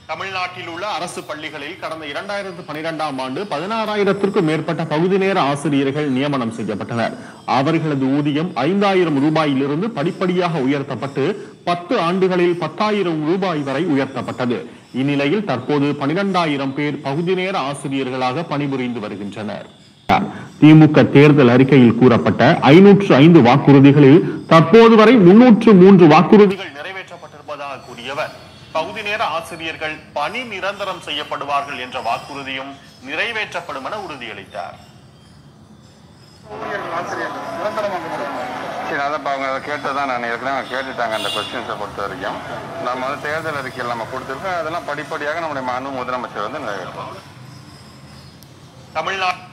தமிழ்நாட்டில் உள்ள அரசு பள்ளிகளில் கடந்த இரண்டாயிரத்து பனிரெண்டாம் ஆண்டு பதினாறாயிரத்திற்கும் மேற்பட்ட பகுதி நேர ஆசிரியர்கள் நியமனம் செய்யப்பட்டனர் அவர்களது ஊதியம் ஐந்தாயிரம் ரூபாயிலிருந்து படிப்படியாக உயர்த்தப்பட்டு பத்து ஆண்டுகளில் பத்தாயிரம் ரூபாய் வரை உயர்த்தப்பட்டது இந்நிலையில் தற்போது பனிரெண்டாயிரம் பேர் பகுதி நேர ஆசிரியர்களாக பணிபுரிந்து வருகின்றனர் திமுக தேர்தல் அறிக்கையில் கூறப்பட்ட ஐநூற்று ஐந்து வாக்குறுதிகளில் தற்போது வரை முன்னூற்று மூன்று வாக்குறுதிகள் நிறைவேற்றப்பட்டிருப்பதாக கூறியவர் பகுதி நேர ஆசிரியர்கள் பணி நிரந்தரம் செய்யப்படுவார்கள் என்ற வாக்குறுதியும் நிறைவேற்றப்படும் என உறுதியளித்தார் ஊழியர்கள் ஆசிரியர்கள் நிரந்தரமாக முடியும் சரி அதை இப்போ அவங்க அதை கேட்டதான் நான் ஏற்கனவே அவங்க கேட்டுட்டாங்க அந்த கொஸ்டின்ஸை பொறுத்த வரைக்கும் நம்ம வந்து தேர்தல் அறிக்கையில் நம்ம கொடுத்துருக்கோம் அதெல்லாம் படிப்படியாக நம்முடைய மாண்பு முதலமைச்சர் வந்து நிறைவேற்றுவோம் தமிழ்நாடு